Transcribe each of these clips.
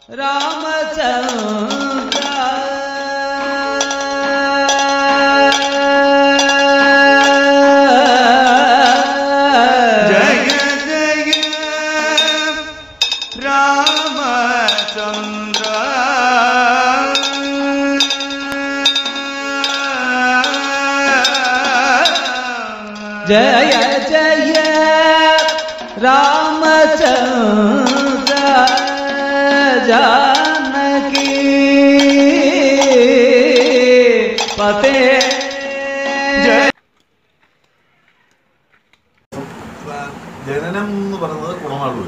രാമചന്ദ്ര ജയ ജയ രാമചന്ദ്ര ജയ ജയ രാമചന്ദ്ര ജാനകി പതേ ജയ ജനനം എന്ന് പറയുന്നത് കുണമാളൂർ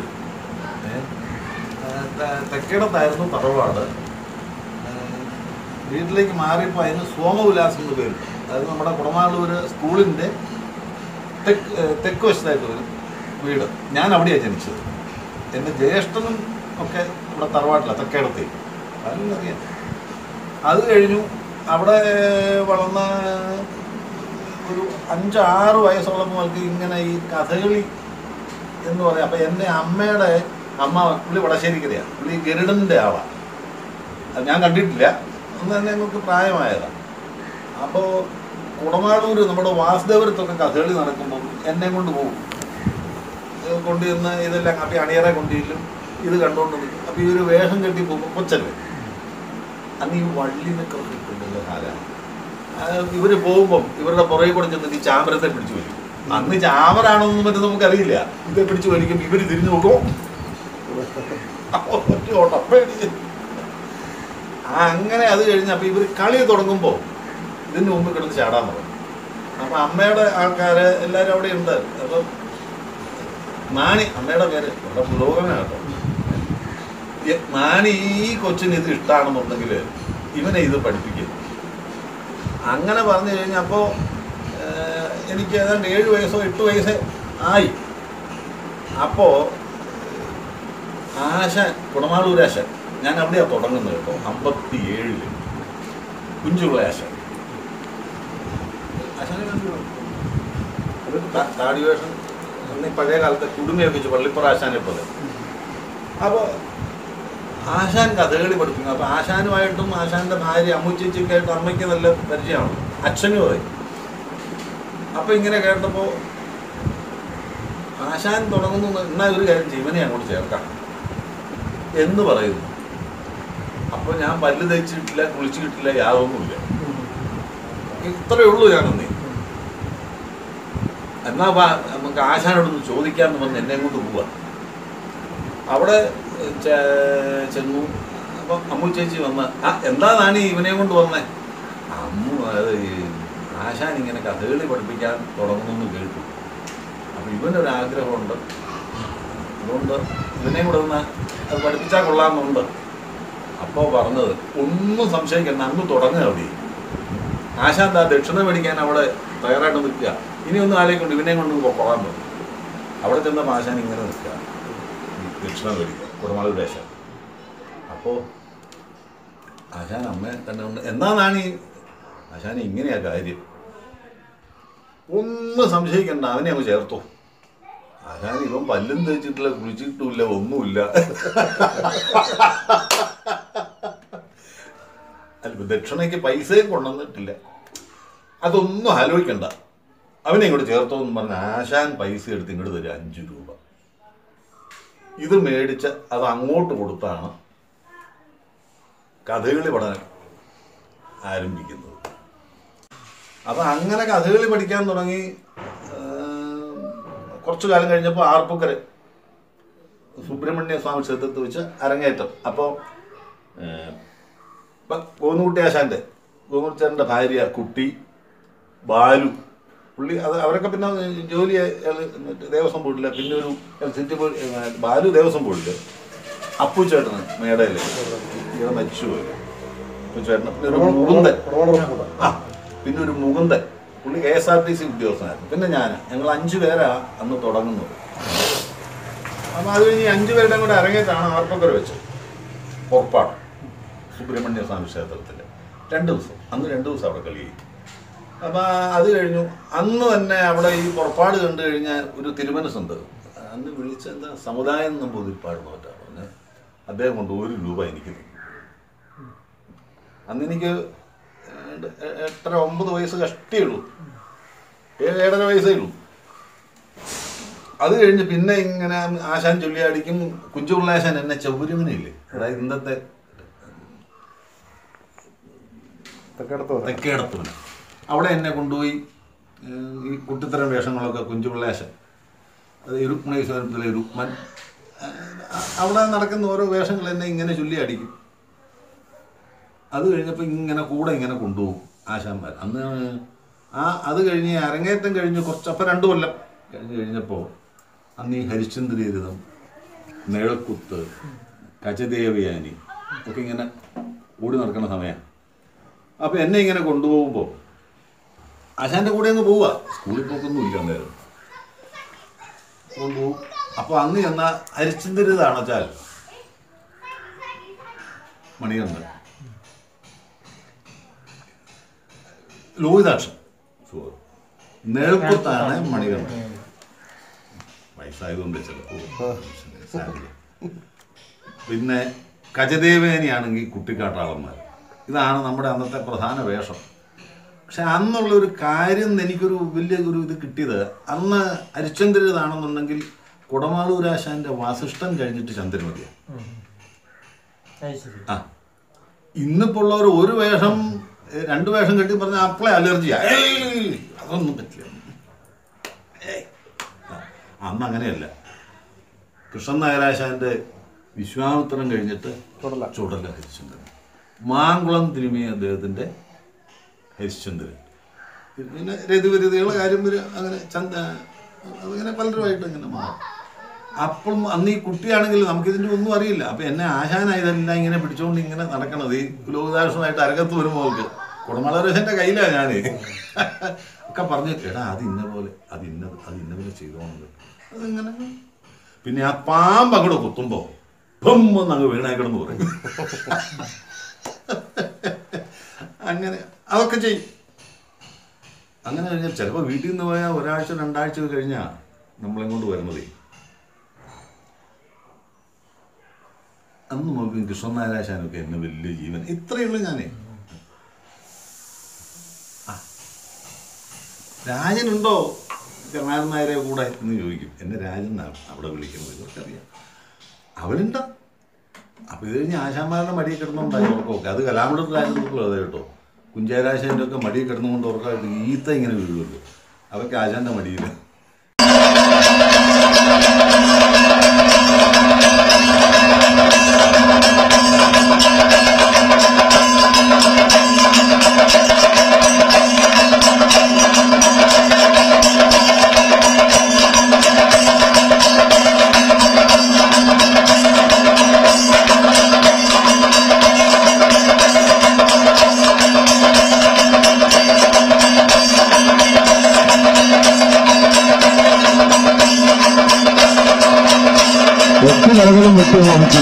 തെക്കേടത്തായിരുന്നു തറവാട് ഏ, വീട്ടിലേക്ക് മാറിയപ്പോൾ അതിന് സോമവിലാസം എന്ന് പേര് അതായത് നമ്മുടെ കുണമാളൂര് സ്കൂളിൻ്റെ തെക്ക് ഏ, തെക്ക് വശത്തായിട്ട് ഒരു വീട് ഞാൻ അവിടെയാണ് ജനിച്ചത് എൻ്റെ ജ്യേഷ്ഠനും ഒക്കെ ഇവിടെ തറവാട്ടിലാണ് തെക്കേടത്തെ അറിയാം അത് കഴിഞ്ഞു അവിടെ വളർന്ന ഒരു അഞ്ചാറ് വയസ്സുള്ളപ്പോൾ മുതൽക്ക് ഇങ്ങനെ ഈ കഥകളി എന്ന് പറയാം അപ്പം എൻ്റെ അമ്മയുടെ അമ്മ പുള്ളി വടശ്ശേരിക്കരയാണ് പുള്ളി ഗരുഡൻ്റെ ആളാണ് അത് ഞാൻ കണ്ടിട്ടില്ല അന്ന് തന്നെ ഞങ്ങൾക്ക് പ്രായമായതാണ് അപ്പോൾ കുടമാളൂർ നമ്മുടെ വാസുദേവരത്തൊക്കെ കഥകളി നടക്കുമ്പോൾ എന്നെ കൊണ്ട് പോകും ഇത് കൊണ്ടുവന്ന് ഇതെല്ലാം അപ്പം അണിയറെ കൊണ്ടുവരും ഇത് കണ്ടുകൊണ്ട് നിൽക്കും അപ്പം ഈ ഒരു വേഷം കെട്ടി പോകുമ്പോൾ കൊച്ചല്ലേ അന്ന് ഈ വള്ളി നിൽക്കുന്ന കൊണ്ടുള്ള കാലമാണ് ഇവര് പോകുമ്പം ഇവരുടെ പുറകെ കൂടെ ചെന്നിട്ട് ഈ ചാമരത്തെ പിടിച്ചു വലിക്കും അന്ന് ചാമരാണോന്നും മറ്റും നമുക്കറിയില്ല ഇതെ പിടിച്ചു വലിക്കും ഇവര് തിരിഞ്ഞു നോക്കും ഒറ്റ ഓട്ടം പേടിച്ച്. ആ അങ്ങനെ അത് കഴിഞ്ഞ് അപ്പൊ ഇവര് കളി തുടങ്ങുമ്പോ ഇതിന് മുമ്പ് കിടന്ന് ചാടാൻ തുടങ്ങും അപ്പൊ അമ്മയുടെ ആൾക്കാര് എല്ലാരും അവിടെ ഉണ്ട് അപ്പൊ നാണി അമ്മയുടെ പേര് ഇവിടെ പുരോഗമനാട്ടോ ഈ നാണി ഈ കൊച്ചിന് ഇത് ഇഷ്ടമാണെന്നുണ്ടെങ്കിൽ ഇവനെ ഇത് പഠിപ്പിക്കും അങ്ങനെ പറഞ്ഞു കഴിഞ്ഞപ്പോൾ എനിക്ക് ഏതാണ്ട് ഏഴ് വയസ്സോ എട്ട് വയസ്സോ ആയി അപ്പോൾ ആശാൻ കുടമാളൂർ ആശാൻ ഞാൻ അവിടെയാണ് തുടങ്ങുന്നത് കേട്ടോ അമ്പത്തി ഏഴില് കുഞ്ചുള്ള ആശാൻ ആശാനെ കണ്ടിട്ടുണ്ടോ? ഒരു താ- താടി വേഷം അന്ന് ഈ പഴയ കാലത്തെ കുടുമയൊക്കെ വെച്ച് പള്ളിപ്പുറ ആശാനെ പോലെ അപ്പോൾ ആശാൻ കഥകളി പഠിപ്പിക്കുന്നു അപ്പോൾ ആശാനുമായിട്ടും ആശാന്റെ ഭാര്യ അമ്മുച്ചേച്ചിയൊക്കെ ആയിട്ട് അമ്മയ്ക്ക് നല്ല പരിചയമാണ് അച്ഛനും അതെ അപ്പോൾ ഇങ്ങനെ കേട്ടപ്പോൾ ആശാൻ തുടങ്ങുന്നു എന്ന് എന്നാൽ ഒരു കാര്യം ചെയ്യും, ഇവനെ അങ്ങോട്ട് ചേർക്കാം എന്ന് പറയുന്നു അപ്പോൾ ഞാൻ പല്ല് തേച്ചിട്ടില്ല കുളിച്ചിട്ടില്ല യാതൊന്നുമില്ല ഇത്രയേ ഉള്ളൂ ഞാനെന്നേ എന്നാ വാ നമുക്ക് ആശാനോടൊന്ന് ചോദിക്കാമെന്ന് പറഞ്ഞ് എന്നെ കൊണ്ട് പോവാ അവിടെ ചെ- ചെന്നു അപ്പം അമ്മു ചേച്ചി വന്ന് ആ എന്താ നാണി ഇവനെ കൊണ്ട് വന്നേ അമ്മു അത് ഈ ആശാൻ ഇങ്ങനെ കഥകളി പഠിപ്പിക്കാൻ തുടങ്ങുന്നു കേട്ടു അപ്പം ഇവനൊരു ആഗ്രഹമുണ്ട് അതുകൊണ്ട് ഇവനെ കൂടെ ഒന്ന് അത് പഠിപ്പിച്ചാൽ കൊള്ളാമെന്നുണ്ട് അപ്പോൾ പറഞ്ഞത് ഒന്നും സംശയിക്കണ്ട അന്ന് തുടങ്ങുക അവിടെ ആശാൻ എന്താ ദക്ഷിണ മേടിക്കാൻ അവിടെ തയ്യാറായിട്ട് നിൽക്കുക ഇനി ഒന്നും ആലോചിക്കൊണ്ട് ഇവനെ കൊണ്ട് കൊള്ളാൻ പറഞ്ഞു അവിടെ ചെന്നപ്പോൾ ആശാൻ ഇങ്ങനെ നിൽക്കുക ഈ ദക്ഷിണ മേടിക്കുക കുടമാളൂർ ദേശം അപ്പോൾ ആശാൻ അമ്മ തന്നെ ഉണ്ട് എന്താണാണ് ഈ ആശാൻ ഇങ്ങനെയാ കാര്യം ഒന്നും സംശയിക്കണ്ട അവനെ അങ്ങ് ചേർത്തു ആശാൻ ഇവൻ പല്ലും തേച്ചിട്ടില്ല കുളിച്ചിട്ടില്ല ഒന്നുമില്ല അല്ല ദക്ഷിണയ്ക്ക് പൈസയും കൊണ്ടുവന്നിട്ടില്ല അതൊന്നും ആലോചിക്കണ്ട അവനെ ഇങ്ങോട്ട് ചേർത്തോ എന്ന് പറഞ്ഞ് ആശാൻ പൈസ എടുത്ത് ഇങ്ങോട്ട് തരും അഞ്ചു രൂപ ഇത് മേടിച്ച് അത് അങ്ങോട്ട് കൊടുത്താണ് കഥകളി പഠനം ആരംഭിക്കുന്നത് അപ്പൊ അങ്ങനെ കഥകളി പഠിക്കാൻ തുടങ്ങി ആ, കുറച്ചു കാലം കഴിഞ്ഞപ്പോൾ ആർപ്പുക്കര സുബ്രഹ്മണ്യ സ്വാമി ക്ഷേത്രത്തിൽ വെച്ച് അരങ്ങേറ്റം അപ്പോൾ ഗോന്നുകുട്ടി ആശാന്റെ ഗോന്നുകുട്ടിച്ചാന്റെ ഭാര്യ കുട്ടി ബാലു പുള്ളി അത് അവരൊക്കെ പിന്നെ ജോലി അയാള് മറ്റേ ദേവസ്വം ബോർഡില്ല പിന്നെ ഒരു സിറ്റി ബോർഡ് ഏ, ബാലു ദേവസ്വം ബോർഡില് അപ്പു ചേട്ടന് മേടയില് ഇയാളെ മരിച്ചുപോയി അപ്പു ചേട്ടന് പിന്നെ ഒരു മുകുന്ദൻ ആ പിന്നെ ഒരു മുകുന്ദൻ പുള്ളി K S R T C ഉദ്യോഗസ്ഥനായിരുന്നു പിന്നെ ഞാൻ ഞങ്ങൾ അഞ്ചു പേരാ അന്ന് തുടങ്ങുന്നത് അപ്പം അത് കഴിഞ്ഞ് ഈ അഞ്ചു പേരുടെ കൂടെ അരങ്ങേറ്റാണ് ആർപ്പക്കര വെച്ച് പുറപ്പാട് സുബ്രഹ്മണ്യ സ്വാമി ക്ഷേത്രത്തിൽ രണ്ട് ദിവസം അന്ന് രണ്ട് ദിവസം അവിടെ കളി ചെയ്യും അപ്പം അത് കഴിഞ്ഞു അന്ന് തന്നെ അവിടെ ഈ പുറപ്പാട് കണ്ടു കഴിഞ്ഞാൽ ഒരു തിരുമനസുണ്ട് അന്ന് വിളിച്ച എന്താ സമുദായം നമ്പൂതിരിപ്പാട് നോറ്റാണ് പറഞ്ഞത് അദ്ദേഹം കൊണ്ട് ഒരു രൂപ എനിക്ക് തന്നു. അന്ന് എനിക്ക് ഏതാണ്ട് എട്ടര ഒമ്പത് വയസ്സ് കഷ്ടേ ഉള്ളൂ ഏഴ് ഏഴര വയസ്സേ ഉള്ളൂ അത് കഴിഞ്ഞ് പിന്നെ ഇങ്ങനെ ആശാൻ ചൊല്ലിയാടിക്കും കുഞ്ചുപിള്ളാശാൻ എന്നെ ചൗര്യമിനില്ലേ അതായത് ഇന്നത്തെ തെക്കേടത്തൂന് അവിടെ എന്നെ കൊണ്ടുപോയി ഏഹ്, ഈ കുട്ടിത്തരം വേഷങ്ങളൊക്കെ കുഞ്ചുപിള്ളാശൻ അത് ഇരുക്മണീശ്വരത്തിലെ രുക്മൻ ഏഹ്, അവിടെ നടക്കുന്ന ഓരോ വേഷങ്ങൾ എന്നെ ഇങ്ങനെ ചൊല്ലി അടിക്കും അത് കഴിഞ്ഞപ്പോൾ ഇങ്ങനെ കൂടെ ഇങ്ങനെ കൊണ്ടുപോകും ആശാന്മാർ അന്ന് ആ അത് കഴിഞ്ഞ് അരങ്ങേറ്റം കഴിഞ്ഞ് കുറച്ച് അപ്പം രണ്ട് കൊല്ലം കഴിഞ്ഞ് കഴിഞ്ഞപ്പോൾ അന്ന് ഈ ഹരിശ്ചന്ദ്രീരിതം നിഴക്കുത്ത് കചദേവയാനി ഒക്കെ ഇങ്ങനെ ഓടി നടക്കുന്ന സമയം അപ്പോൾ എന്നെ ഇങ്ങനെ കൊണ്ടുപോകുമ്പോൾ ആശാന്റെ കൂടെ അങ്ങ് പോവുക സ്കൂളിൽ പോക്കൊന്നും ഇല്ല അന്നേരം കൊണ്ടുപോകും അപ്പോൾ അന്ന് ചെന്ന ഹരിശ്ചന്ദ്രിതാണെന്ന് വെച്ചാൽ മണികണ്ഠൻ ലോഹിതാക്ഷൻ ഷുവർ നേൾക്കുത്താണ് മണികണ്ഠൻ വയസ്സായതുകൊണ്ട് ചിലപ്പോൾ സാരില്ല. പിന്നെ കജദേവേനിയാണെങ്കിൽ കുട്ടിക്കാട്ടാളന്മാർ ഇതാണ് നമ്മുടെ അന്നത്തെ പ്രധാന വേഷം പക്ഷെ അന്നുള്ള ഒരു കാര്യം എനിക്കൊരു വലിയ ഒരു ഇത് കിട്ടിയത് അന്ന് ഹരിശ്ചന്ദ്രതാണെന്നുണ്ടെങ്കിൽ കുടമാളൂരാശാന്റെ വാസിഷ്ടം കഴിഞ്ഞിട്ട് ചന്ദ്രമതിയാണ് അത് ശരി ആ ഇന്നിപ്പോ ഉള്ളവർ ഒരു വേഷം ഏ, രണ്ട് വേഷം കെട്ടി പറഞ്ഞ അപ്പളെ അലർജിയാ ഏയ്, അതൊന്നും പറ്റില്ല ഏയ്. ആ, അന്ന് അങ്ങനെയല്ല കൃഷ്ണൻ നായരാശാന്റെ വിശ്വാമിത്രം കഴിഞ്ഞിട്ട് ചുടല. ചുടല ഹരിശ്ചന്ദ്രൻ മാങ്കുളം തിരുമി അദ്ദേഹത്തിന്റെ ഹരിശ്ചന്ദ്രൻ പിന്നെ രതിവരുതികളുടെ കാര്യം വരെ അങ്ങനെ ചന്ത അങ്ങനെ പലരുമായിട്ട് ഇങ്ങനെ മാറും അപ്പം അന്ന് ഈ കുട്ടിയാണെങ്കിൽ നമുക്കിതിൻ്റെ ഒന്നും അറിയില്ല അപ്പം എന്നെ ആശാനായതെല്ലാം ഇങ്ങനെ പിടിച്ചുകൊണ്ട് ഇങ്ങനെ നടക്കണത് ഈ ലോകദാർശനമായിട്ട് അരകത്ത് വരുമ്പോൾ അവർക്ക് കുടമളരസൻ്റെ കയ്യിലാണ് ഞാൻ ഒക്കെ പറഞ്ഞു എടാ അത് ഇന്ന പോലെ അത് ഇന്നത് അത് ഇന്ന പോലെ ചെയ്തോണത് അതിങ്ങനെ പിന്നെ ആ പാമ്പ് അങ്ങോട്ട് കുത്തുമ്പോൾ ഭംന്ന് അങ്ങ് വീണേക്കിടന്ന് പറയും അങ്ങനെ അതൊക്കെ ചെയ്യും അങ്ങനെ കഴിഞ്ഞാൽ ചിലപ്പോൾ വീട്ടിൽ നിന്ന് പോയാൽ ഒരാഴ്ച രണ്ടാഴ്ച കഴിഞ്ഞാൽ നമ്മളിങ്ങോട്ട് വരുന്നതേ അന്ന് നോക്കും കൃഷ്ണനാരാശാനൊക്കെ എന്നെ വലിയ ജീവൻ ഇത്രയുള്ളൂ ഞാനേ ആ. രാജനുണ്ടോ കരുണാകരൻ നായരെ കൂടെ എന്ന് ചോദിക്കും എന്നെ രാജൻ എന്നാണ് അവിടെ വിളിക്കുന്നത് ഇവർക്കറിയാം അവനുണ്ടോ അപ്പൊ ഇത് കഴിഞ്ഞ് ആശാന്മാരുടെ മടിയിൽ കിടന്നുണ്ടായി ഉറക്കമൊക്കെ അത് കലാമണ്ഡലം രാജനൊക്കെ അതെ കേട്ടോ കുഞ്ചാരാശാന്റെ ഒക്കെ മടിയിൽ കിടന്നുകൊണ്ട് ഉറക്കമായിട്ട് ഈത്ത ഇങ്ങനെ വീഴുമല്ലോ അതൊക്കെ ആശാന്റെ മടിയിൽ എട്ട് കലകളും വിട്ടു നമുക്ക്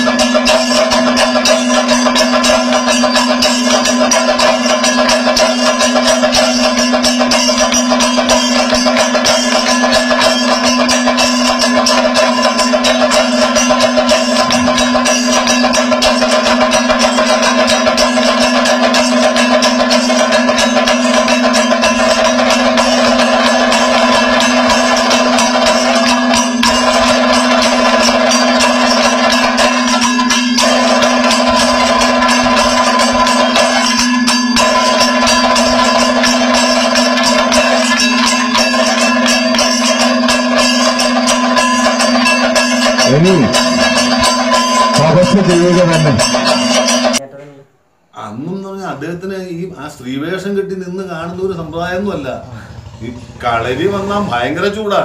ഇനി തപസ് ചെയ്യുക തന്നെ കേട്ടതല്ലേ അന്നെന്ന് പറഞ്ഞാൽ അദ്ദേഹത്തിന് ഈ ആ സ്ത്രീവേഷം കെട്ടി നിന്ന് കാണുന്ന ഒരു സമ്പ്രദായമൊന്നുമല്ല ഈ കളരി വന്നാൽ ഭയങ്കര ചൂടാ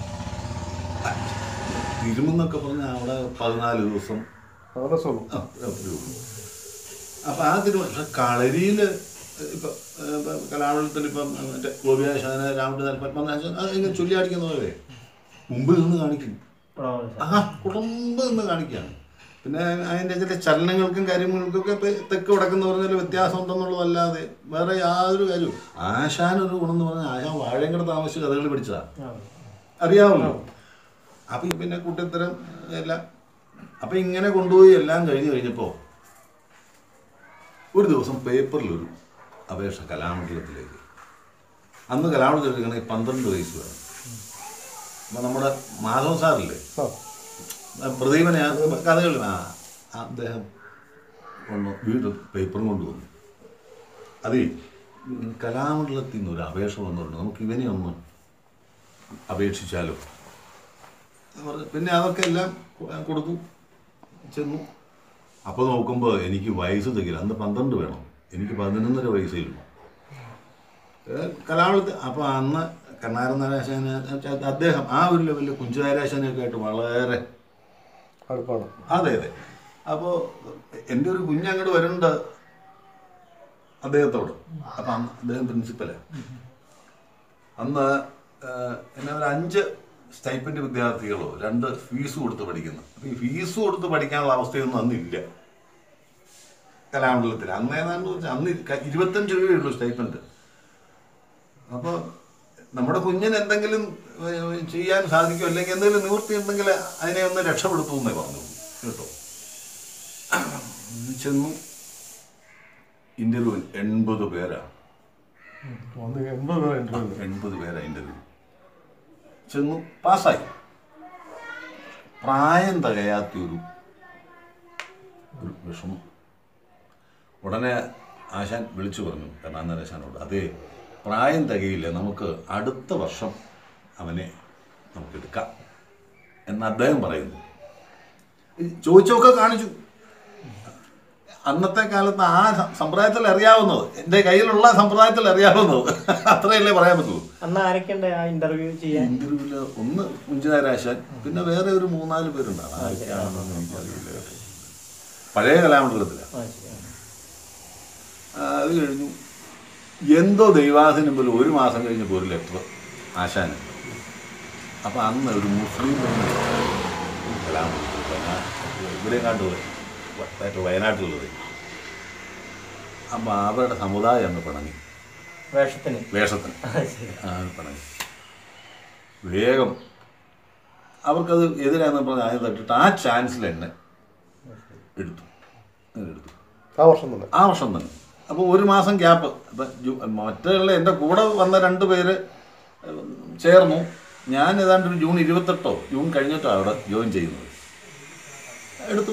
തിരുമെന്നൊക്കെ പറഞ്ഞാൽ അവിടെ പതിനാല് ദിവസം വളരെ സുഖം ആ, ഒരു ദിവസം. അപ്പൊ ആ തിരുമ പക്ഷെ കളരിയിൽ ഇപ്പൊ ഏ, ഇപ്പൊ കലാമണ്ഡലത്തിൽ ഇപ്പം മറ്റേ ഗോപിയാശാന രാമനാഥൻ പത്മനാശൻ അത് ഇങ്ങനെ ചൊല്ലിയാടിക്കുന്ന പോലെ മുമ്പിൽ നിന്ന് കാണിക്കും ആ കുടുംബം എന്ന് കാണിക്കുകയാണ് പിന്നെ അതിൻ്റെ ചില ചലനങ്ങൾക്കും കാര്യങ്ങൾക്കൊക്കെ ഇപ്പൊ തെക്ക് വടക്കെന്ന് പറഞ്ഞാൽ വ്യത്യാസം ഉണ്ടെന്നുള്ളതല്ലാതെ വേറെ യാതൊരു കാര്യവും ആശാൻ ഒരു ഗുണം എന്ന് പറഞ്ഞാൽ ആശാൻ വാഴയങ്കട താമസിച്ച് കഥകളി പഠിച്ചതാ അറിയാമല്ലോ അപ്പൊ ഈ പിന്നെ കൂട്ടിത്തരം എല്ലാം അപ്പൊ ഇങ്ങനെ കൊണ്ടുപോയി എല്ലാം കഴിഞ്ഞ് കഴിഞ്ഞപ്പോൾ ഒരു ദിവസം പേപ്പറിലൊരു അപേക്ഷ കലാമണ്ഡലത്തിലേക്ക് അന്ന് കലാമണ്ഡലത്തിൽ എടുക്കണമെങ്കിൽ പന്ത്രണ്ട് വയസ്സ് വേണം അപ്പൊ നമ്മുടെ മാധവ സാറില്ലേ ആ പ്രദീപനെ ആ കഥകൾ ആ അദ്ദേഹം ഒന്ന് വീട് പേപ്പറും കൊണ്ടുവന്നു അതേ ഉം, കലാമണ്ഡലത്തിൽ നിന്ന് ഒരു അപേക്ഷ വന്നിട്ടുണ്ട് നമുക്ക് ഇവനെ ഒന്ന് അപേക്ഷിച്ചാലോ എന്ന് പറഞ്ഞ് പിന്നെ അതൊക്കെ എല്ലാം കൊ- കൊടുത്തു ചെന്നു അപ്പോൾ നോക്കുമ്പോൾ എനിക്ക് വയസ്സ് തികയില്ല അന്ന് പന്ത്രണ്ട് വേണം എനിക്ക് പതിനൊന്നര വയസ്സേ ഉള്ളൂ കലാമണ്ഡലത്തിൽ അപ്പോൾ അന്ന് കർണാടക നാരാശാന അദ്ദേഹം ആ ഒരു ലെവലിൽ കുഞ്ചുനാരാശാനൊക്കെ ആയിട്ട് വളരെ അടുപ്പാണ് അതെ അതെ അപ്പോൾ എൻ്റെ ഒരു കുഞ്ഞങ്ങോട്ട് വരുന്നുണ്ട് അദ്ദേഹത്തോട് അപ്പം അന്ന് അദ്ദേഹം പ്രിൻസിപ്പലാണ് അന്ന് ഏഹ്, എന്നെ ഒരു അഞ്ച് സ്റ്റൈപ്പൻഡ് വിദ്യാർത്ഥികളോ രണ്ട് ഫീസ് കൊടുത്ത് പഠിക്കുന്നു അപ്പം ഈ ഫീസ് കൊടുത്ത് പഠിക്കാനുള്ള അവസ്ഥയൊന്നും അന്നില്ല കലാമണ്ഡലത്തിൽ അന്ന് ഏതാണ്ട് വെച്ചാൽ അന്ന് ക- ഇരുപത്തഞ്ച് രൂപയേ ഉള്ളൂ സ്റ്റൈപ്പൻഡ് അപ്പോൾ നമ്മുടെ കുഞ്ഞിന് എന്തെങ്കിലും ഏഹ്, ചെയ്യാൻ സാധിക്കും അല്ലെങ്കിൽ എന്തെങ്കിലും നിവൃത്തി ഉണ്ടെങ്കിൽ അതിനെ ഒന്ന് രക്ഷപ്പെടുത്തു എന്നേ പറഞ്ഞു കേട്ടോ ചെന്നു ഇന്റർവ്യൂ എൺപത് പേരാ വന്ന് എൺപത് പേർ ഇന്റർവ്യൂ എൺപത് പേരാ ഇന്റർവ്യൂ ചെന്നു പാസ്സായി പ്രായം തികയാത്തൊരു ഒരു വിഷമം ഉടനെ ആശാൻ വിളിച്ചു പറഞ്ഞു കരുണാനന്ദാശാനോട് അതേ പ്രായം തികയില്ല നമുക്ക് അടുത്ത വർഷം അവനെ നമുക്ക് എടുക്കാം എന്ന് അദ്ദേഹം പറയുന്നു ഈ ചോദിച്ചൊക്കെ കാണിച്ചു അന്നത്തെ കാലത്ത് ആ സ- സമ്പ്രദായത്തിൽ അറിയാവുന്നത് എൻ്റെ കയ്യിലുള്ള സമ്പ്രദായത്തിൽ അറിയാവുന്നത് അത്രയല്ലേ പറയാൻ പറ്റുള്ളൂ അന്ന് ആരൊക്കെയുണ്ട് ആ ഇന്റർവ്യൂ ചെയ്യാൻ ഇന്റർവ്യൂല് ഒന്ന് കുഞ്ചനാരാശാൻ പിന്നെ വേറെ ഒരു മൂന്നാല് പേരുണ്ടാണ് ആരൊക്കെയാണെന്നൊന്നും എനിക്കറിയില്ല കേട്ടോ. പഴയ കലാമണ്ഡലത്തിലാണ് ആ, ശരി. അത് കഴിഞ്ഞു എന്തോ ദൈവാസിന് പോലും ഒരു മാസം കഴിഞ്ഞപ്പോൾ ഒരു ലെറ്റർ ആശാന് അപ്പം അന്ന് ഒരു മുസ്ലിം പെണ്ണ് കലാമണ്ഡലത്തിൽ വയനാ- ഇവിടെ കണ്ടു വയനാട്ടിലുള്ളത് അപ്പം അവരുടെ സമുദായം അങ്ങ് പിണങ്ങി വേഷത്തിന് വേഷത്തിന് ആ, ശരി. ആ പിണങ്ങി വേഗം അവർക്കത് എതിരാന്ന് പറഞ്ഞ് ആദ്യം തട്ടിട്ട് ആ ചാൻസിൽ എന്നെ എടുത്തു അങ്ങനെ എടുത്തു ആ വർഷം തന്നെ ആ വർഷം തന്നെ അപ്പോൾ ഒരു മാസം ഗ്യാപ്പ് അപ്പം ജു- മറ്റുള്ള എൻ്റെ കൂടെ വന്ന രണ്ട് പേര് ചേർന്നു ഞാൻ ഏതാണ്ട് ഒരു ജൂൺ ഇരുപത്തെട്ടോ ജൂൺ കഴിഞ്ഞിട്ടോ അവിടെ ജോയിൻ ചെയ്യുന്നത് എടുത്തു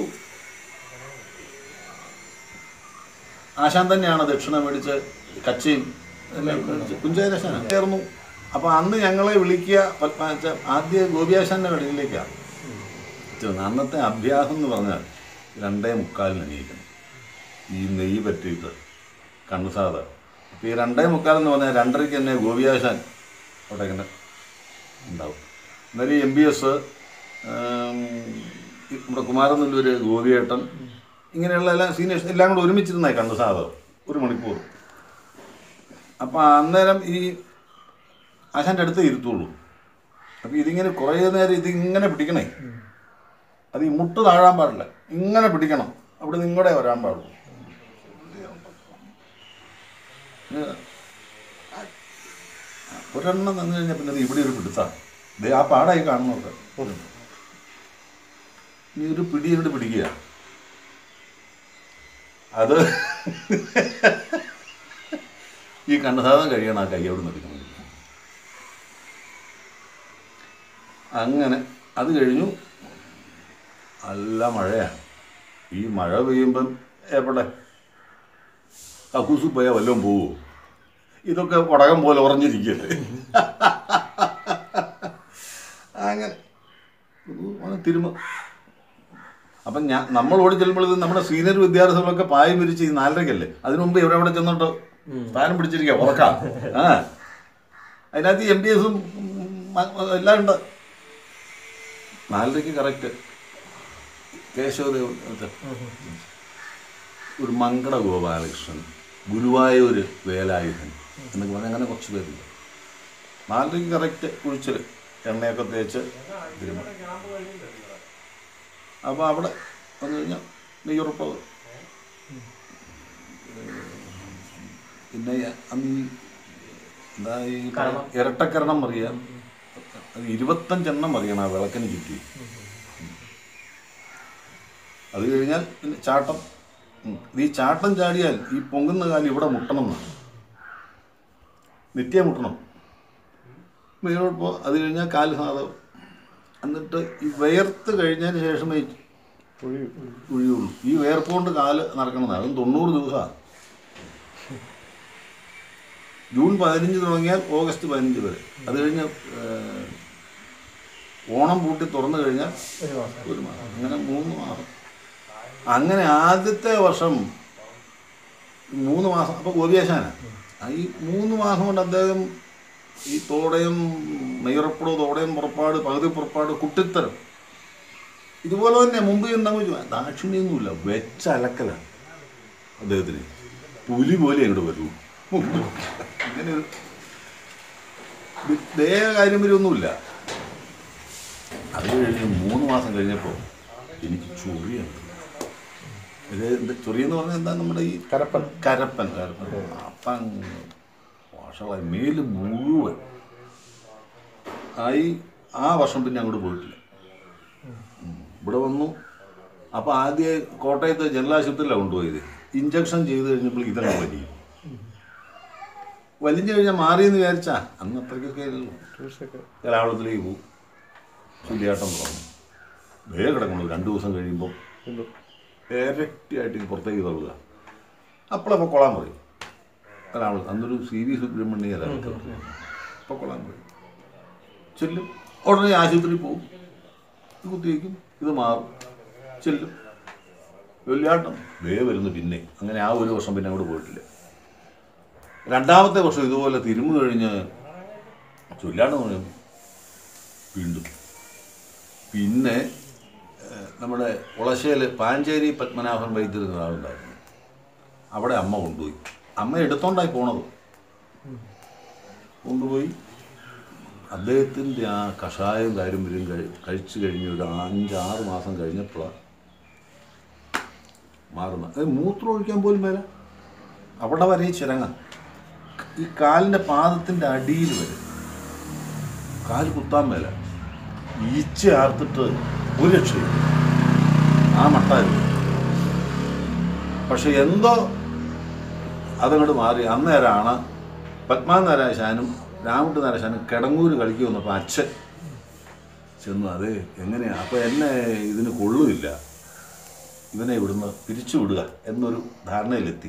ആശാൻ തന്നെയാണ് ദക്ഷിണ മേടിച്ച് കച്ചയും എല്ലാം മേടിച്ച് കുഞ്ചാരാശാന ചേർന്നു അപ്പോൾ അന്ന് ഞങ്ങളെ വിളിക്കുക പത്മ ആദ്യ ഗോപിയാശാൻ്റെ കടയിലേക്കാണ് ചെന്നത് അന്നത്തെ അഭ്യാസം എന്ന് പറഞ്ഞാൽ രണ്ടേ മുക്കാലിന് എണീക്കണം ഈ നെയ്യ് പറ്റിയിട്ട് കണ്ണു സാധ അപ്പോൾ ഈ രണ്ടേ മുക്കാലെന്ന് പറഞ്ഞാൽ രണ്ടരയ്ക്ക് തന്നെ ഗോപിയാശാൻ അവിടെ ഇങ്ങനെ ഉണ്ടാവും എന്നാലും എം ബി എസ് നമ്മുടെ കുമാരനെല്ലൂർ ഗോപിയേട്ടൻ ഇങ്ങനെയുള്ള എല്ലാ സീനിയേഴ്സ് എല്ലാം കൂടെ ഒരുമിച്ചിരുന്നായി കണ്ടു സാധകം ഒരു മണിക്കൂർ അപ്പം അന്നേരം ഈ ആശാൻ്റെ അടുത്ത് ഇരുത്തുള്ളൂ അപ്പം ഇതിങ്ങനെ കുറേ നേരം ഇതിങ്ങനെ പിടിക്കണേ അത് ഈ മുട്ട് താഴാൻ പാടില്ല ഇങ്ങനെ പിടിക്കണം അവിടെ നിങ്ങളുടെ വരാൻ പാടുള്ളൂ ഇത് ഒരെണ്ണം നിന്ന് കഴിഞ്ഞാൽ പിന്നെ അത് ഇവിടെ ഒരു പിടുത്താണ് ദേ ആ പാടായി കാണുന്നൊക്കെ ഇനി ഒരു പിടി ഇങ്ങോട്ട് പിടിക്കുക അത് ഈ കണ്ണസാധനം കഴിയണം ആ കൈ അവിടെ നിൽക്കണം അങ്ങനെ അത് കഴിഞ്ഞു നല്ല മഴയാണ് ഈ മഴ പെയ്യുമ്പം എവിടെ കക്കൂസ് പോയാൽ വല്ലതും പോവോ ഇതൊക്കെ ഉടകം പോലെ ഉറഞ്ഞിരിക്കല്ലേ അങ്ങനെ ഇത് തിരുമ അപ്പം ഞാൻ നമ്മൾ ഓടി ചെല്ലുമ്പോൾ ഇത് നമ്മുടെ സീനിയർ വിദ്യാർത്ഥികളൊക്കെ പായം വിരിച്ച് ഈ നാലരയ്ക്കല്ലേ അതിനു മുമ്പ് എവിടെ എവിടെ ചെന്നിട്ട് സ്ഥാനം പിടിച്ചിരിക്കുക ഉറക്കാം ആ അതിനകത്ത് എം ബി എസും എല്ലാം ഉണ്ട് നാലരയ്ക്ക് കറക്റ്റ് കേശവദേവ് മറ്റേ ഒരു മങ്കട ഗോപാലകൃഷ്ണൻ ഗുരുവായൂർ വേലായുധൻ എന്നൊക്കെ പറഞ്ഞാൽ അങ്ങനെ കുറച്ച് പേരുണ്ട് നാലരയ്ക്ക് കറക്റ്റ് കുഴിച്ചൽ എണ്ണയൊക്കെ തേച്ച് തിരുമ അപ്പോൾ അവിടെ വന്നു കഴിഞ്ഞാൽ നെയ്യുറപ്പ് പിന്നെ അന്ന് ഈ എന്താ ഈ കരണം. ഇരട്ടക്കരണം അറിയാം അത് ഇരുപത്തഞ്ചെണ്ണം അറിയണം ആ വിളക്കിന് ചുറ്റി അത് കഴിഞ്ഞാൽ പിന്നെ ചാട്ടം ഉം. ഈ ചാട്ടം ചാടിയാൽ ഈ പൊങ്ങുന്ന കാലം ഇവിടെ മുട്ടണം എന്നാണ് നിത്യ മുട്ടണം മേലോട്ട് പോ അത് കഴിഞ്ഞാൽ കാല് സാധകം എന്നിട്ട് ഈ വിയർത്ത് കഴിഞ്ഞതിന് ശേഷമേ ഒഴി ഒഴിയുള്ളൂ ഈ വിയർപ്പ് കൊണ്ട് കാല് നടക്കണമെന്ന് അതും തൊണ്ണൂറ് ദിവസമാണ് ജൂൺ പതിനഞ്ച് തുടങ്ങിയാൽ ഓഗസ്റ്റ് പതിനഞ്ച് വരെ അത് കഴിഞ്ഞ് ഏഹ്, ഓണം പൂട്ടി തുറന്നു കഴിഞ്ഞാൽ ഒരു മാസം ഒരു മാസം അങ്ങനെ മൂന്ന് മാസം അങ്ങനെ ആദ്യത്തെ വർഷം മൂന്ന് മാസം അപ്പോൾ ഗോപിയാശാന ഈ മൂന്ന് മാസം കൊണ്ട് അദ്ദേഹം ഈ തോടയം നെയ്യറപ്പുട തോടയം പുറപ്പാട് പകുതി പുറപ്പാട് കുട്ടിത്തരം ഇതുപോലെ തന്നെ മുമ്പ് ഉണ്ടാവും ദാക്ഷിണ്യൊന്നുമില്ല വെച്ചലക്കലാണ് അദ്ദേഹത്തിന് പുലി പോലെ അങ്ങോട്ട് വരൂ അങ്ങനെ ഒരു ദേഹ കാര്യം വരെയൊന്നുമില്ല അത് കഴിഞ്ഞ് മൂന്ന് മാസം കഴിഞ്ഞപ്പോൾ എനിക്ക് ചൊറിയാണ് ഇത് എന്താ ചൊറിയെന്ന് പറഞ്ഞാൽ എന്താ നമ്മുടെ ഈ കരപ്പൻ കരപ്പൻ കരപ്പൻ അപ്പം വഷളായി മേല് മുഴുവൻ ആയി ആ വർഷം പിന്നെ അങ്ങോട്ട് പോയിട്ടില്ല ഉം. ഇവിടെ വന്നു അപ്പോൾ ആദ്യം കോട്ടയത്ത് ജനറൽ ആശുപത്രിയിലാണ് കൊണ്ടുപോയത് ഇഞ്ചക്ഷൻ ചെയ്ത് കഴിഞ്ഞപ്പോൾ ഇതങ്ങ് വലിയും വലിഞ്ഞു കഴിഞ്ഞാൽ മാറിയെന്ന് വിചാരിച്ചാ അന്ന് അത്രയ്ക്കൊക്കെ ആയിരുന്നു ടൂറിസ്റ്റൊക്കെ എറണാകുളത്തിലേക്ക് പോകും ചുല്ലിയാട്ടം തുടങ്ങും വേഗം കിടക്കുന്നു രണ്ട് ദിവസം കഴിയുമ്പോൾ വീണ്ടും ഇരട്ടിയായിട്ട് ഇത് പുറത്തേക്ക് തള്ളുക അപ്പോഴപ്പോൾ കൊള്ളാൻ പറയും എറണാകുളത്ത് അന്നൊരു സി വി സുബ്രഹ്മണ്യരാണ് അപ്പോൾ കൊള്ളാൻ പറയും ചെല്ലും ഉടനെ ആശുപത്രിയിൽ പോകും ഇത് കുത്തിവയ്ക്കും ഇത് മാറും ചെല്ലും വെള്ളിയാട്ടം വേ വരുന്നു പിന്നെ അങ്ങനെ ആ ഒരു വർഷം പിന്നെ അങ്ങോട്ട് പോയിട്ടില്ല രണ്ടാമത്തെ വർഷം ഇതുപോലെ തിരുമ്പ് കഴിഞ്ഞ് ചൊല്ലാട്ടം പറയും വീണ്ടും പിന്നെ ഏഹ്, നമ്മുടെ ഉളശ്ശേൽ പാഞ്ചേരി പത്മനാഭൻ വൈദ്യർ എന്ന ആളുണ്ടായിരുന്നു അവിടെ അമ്മ കൊണ്ടുപോയി അമ്മ എടുത്തോണ്ടായി പോണത് കൊണ്ടുപോയി അദ്ദേഹത്തിൻ്റെ ആ കഷായം കാര്യം വരും കഴി കഴിച്ചു കഴിഞ്ഞ് ഒരു അഞ്ചാറ് മാസം കഴിഞ്ഞപ്പോഴാണ് മാറുന്നത് അത് മൂത്രം ഒഴിക്കാൻ പോലും മേല അവിടെ വരെ ഈ ചിരങ്ങ ഈ കാലിൻ്റെ പാദത്തിൻ്റെ അടിയിൽ വരെ കാല് കുത്താൻ മേല ഈച്ച ആർത്തിട്ട് ഒരു രക്ഷയില്ല ആ മട്ടായിരുന്നു പക്ഷെ എന്തോ അതങ്ങോട്ട് മാറി അന്നേരമാണ് പത്മാനാരാശാനും രാമുട്ട് നാരാശാനും കിടങ്ങൂര് കളിക്കുക വന്നപ്പോൾ അച്ഛൻ ചെന്നു അത് എങ്ങനെയാ അപ്പോൾ എന്നെ ഇതിന് കൊള്ളുമില്ല ഇവനെ ഇവിടുന്ന് പിരിച്ചു വിടുക എന്നൊരു ധാരണയിലെത്തി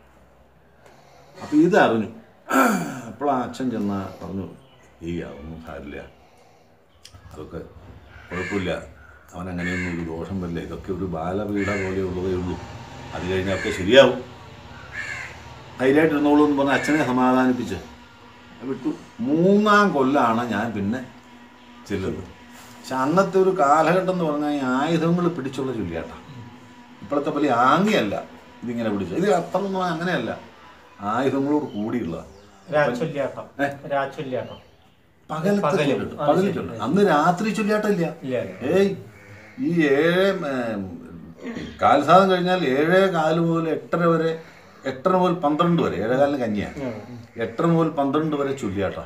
അപ്പോൾ ഇതറിഞ്ഞു അപ്പോൾ ആ അച്ഛൻ ചെന്ന പറഞ്ഞു ഈ അതൊന്നും സാരില്ല അതൊക്കെ കുഴപ്പമില്ല അവൻ അങ്ങനെയൊന്നും ഒരു ദോഷം വരില്ല ഇതൊക്കെ ഒരു ബാലപീഡ പോലെയുള്ളതേ ഉള്ളൂ അത് കഴിഞ്ഞൊക്കെ ശരിയാവും ധൈര്യമായിട്ടിരുന്നോളൂ എന്ന് പറഞ്ഞ് അച്ഛനെ സമാധാനിപ്പിച്ച് വിട്ടു മൂന്നാം കൊല്ലാണ് ഞാൻ പിന്നെ ചെല്ലുന്നത് പക്ഷെ അന്നത്തെ ഒരു കാലഘട്ടം എന്ന് പറഞ്ഞാൽ ഈ ആയുധങ്ങൾ പിടിച്ചുള്ള ചൊല്ലിയാട്ട ഇപ്പോഴത്തെ പോലെ ആംഗിയല്ല ഇതിങ്ങനെ പിടിച്ചു ഇത് അത്ര ഒന്നും അങ്ങനെയല്ല ആയുധങ്ങളോട് കൂടിയുള്ള രാച്ചൊല്ലിയാട്ടം ഏ? രാച്ചൊല്ലിയാട്ടം പകലത്തെ പകല്. ചൊല്ലിട്ട് ആ, പകല് ശരി. ചൊല്ലിട്ട് അന്ന് രാത്രി ചൊല്ലിയാട്ടില്ല ഇല്ല ഏയ് ഈ ഏഴ് ഏം, കാൽസാദം കഴിഞ്ഞാൽ ഏഴേ കാല് മുതൽ എട്ടര വരെ എട്ടര മുതൽ പന്ത്രണ്ട് വരെ ഏഴേകാലിന് കഞ്ഞിയാണ് എട്ടര മുതൽ പന്ത്രണ്ട് വരെ ചൊല്ലിയാട്ടാ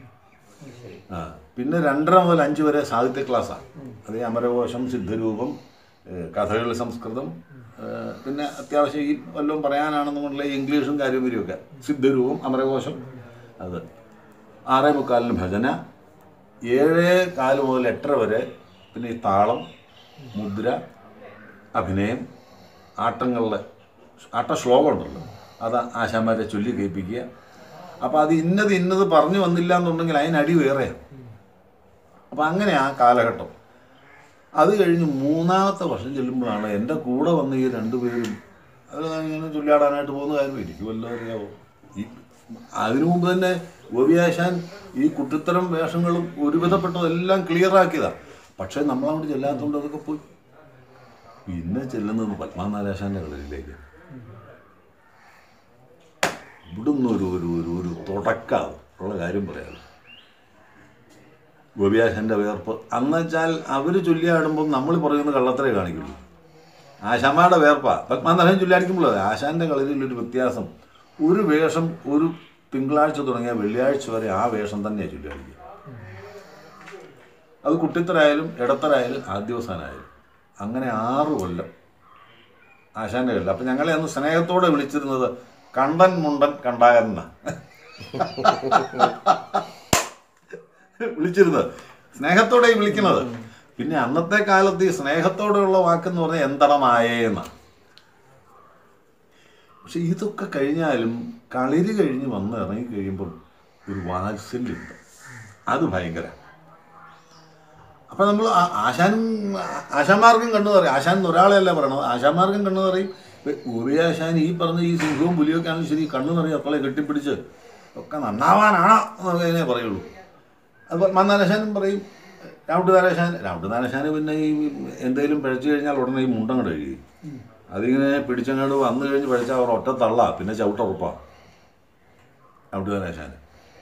ആ പിന്നെ രണ്ടര മുതൽ അഞ്ച് വരെ സാഹിത്യ ക്ലാസ്സാണ് അത് അമരകോശം സിദ്ധരൂപം ഏഹ്, കഥകളി സംസ്കൃതം ഏഹ്, പിന്നെ അത്യാവശ്യം ഈ വല്ലതും പറയാനാണെന്നുകൊണ്ടുള്ള ഇംഗ്ലീഷും കാര്യം വരെയൊക്കെ സിദ്ധരൂപം അമരകോശം അത് ആറേ മുക്കാലിന് ഭജന ഏഴേ കാല് മുതൽ എട്ടര വരെ പിന്നെ ഈ താളം മുദ്ര അഭിനയം ആട്ടങ്ങളുടെ ആട്ട ശ്ലോകം ഉണ്ടല്ലോ അത് ആശാന്മാരെ ചൊല്ലി കേൾപ്പിക്കുക അപ്പോൾ അത് ഇന്നത് ഇന്നത് പറഞ്ഞു വന്നില്ല എന്നുണ്ടെങ്കിൽ അതിനടി വേറെയാണ് അപ്പോൾ അങ്ങനെ ആ കാലഘട്ടം അത് കഴിഞ്ഞ് മൂന്നാമത്തെ വർഷം ചെല്ലുമ്പോഴാണ് എൻ്റെ കൂടെ വന്ന ഈ രണ്ടുപേരും അത് ഇങ്ങനെ ചൊല്ലിയാടാനായിട്ട് പോകുന്ന കാര്യം എനിക്ക് വല്ലതും അറിയാവോ ഈ അതിനു മുമ്പ് തന്നെ ഗോപിയാശാൻ ഈ കുട്ടിത്തരം വേഷങ്ങളും ഒരുവിധപ്പെട്ടതെല്ലാം ക്ലിയർ ആക്കിയതാണ് പക്ഷേ നമ്മളങ്ങോട്ട് ചെല്ലാത്തതുകൊണ്ട് അതൊക്കെ പോയി പിന്നെ ചെല്ലുന്നത് പത്മനാരാശാന്റെ കളരിയിലേക്ക് ഇവിടുന്ന് ഒരു ഒരു ഒരു ഒരു തുടക്കം ഉള്ള കാര്യം പറയാം ഗോപിയാശാന്റെ വേർപ്പ് അന്നുവെച്ചാൽ അവർ ചൊല്ലിയാടുമ്പോൾ നമ്മൾ പറയുന്ന കള്ളത്തരേ കാണിക്കുള്ളൂ ആശാമ്മയുടെ വേർപ്പാ പത്മനാഭൻ ചൊല്ലിയാടിക്കുമ്പോൾ ആശാന്റെ കളരിയിലൊരു വ്യത്യാസം ഒരു വേഷം ഒരു തിങ്കളാഴ്ച തുടങ്ങിയ വെള്ളിയാഴ്ച വരെ ആ വേഷം തന്നെയാണ് ചൊല്ലിയാടിക്കുക അത് കുട്ടിത്തരായാലും ഇടത്തരായാലും ആദ്യവസാനായാലും അങ്ങനെ ആറ് കൊല്ലം ആശാന്റെ കയ്യിൽ അപ്പം ഞങ്ങളെ അന്ന് സ്നേഹത്തോടെ വിളിച്ചിരുന്നത് കണ്ടൻ മുണ്ടൻ കണ്ടായെന്ന വിളിച്ചിരുന്നത് സ്നേഹത്തോടെ വിളിക്കുന്നത് പിന്നെ അന്നത്തെ കാലത്ത് ഈ സ്നേഹത്തോടെയുള്ള വാക്കെന്ന് പറഞ്ഞാൽ എന്തടമായേന്ന പക്ഷെ ഇതൊക്കെ കഴിഞ്ഞാലും കളിര് കഴിഞ്ഞ് വന്ന് ഇറങ്ങി കഴിയുമ്പോൾ ഒരു വാത്സല്യമുണ്ട് അത് ഭയങ്കര അപ്പൊ നമ്മൾ ആശാനും ആശാന്മാർക്കും കണ്ണു പറയും ആശാൻ എന്ന് ഒരാളെയല്ല പറയണത് ആശാന്മാർക്കും കണ്ണു പറയും ഗോപി ആശാൻ ഈ പറഞ്ഞ ഈ സിംഹവും പുലിയൊക്കെ ആണെങ്കിലും ശരി കണ്ണു നിറയും അപ്പോളെ കെട്ടിപ്പിടിച്ച് ഒക്കെ നന്നാവാനാണ് എന്നതിനെ പറയുള്ളൂ അത് മന്നാനാശാനും പറയും രാമട്ടുനാരാശാൻ രാമട്ടുനാരാശാന് പിന്നെ ഈ എന്തെങ്കിലും പഴിച്ചു കഴിഞ്ഞാൽ ഉടനെ ഈ മുണ്ടം കഴുകി അതിങ്ങനെ പിടിച്ചങ്ങോട്ട് വന്നു കഴിഞ്ഞ് പഴിച്ചാൽ അവർ ഒറ്റ തള്ള പിന്നെ ചവിട്ടുറപ്പാണ് രാമട്ടുനാരാശാന്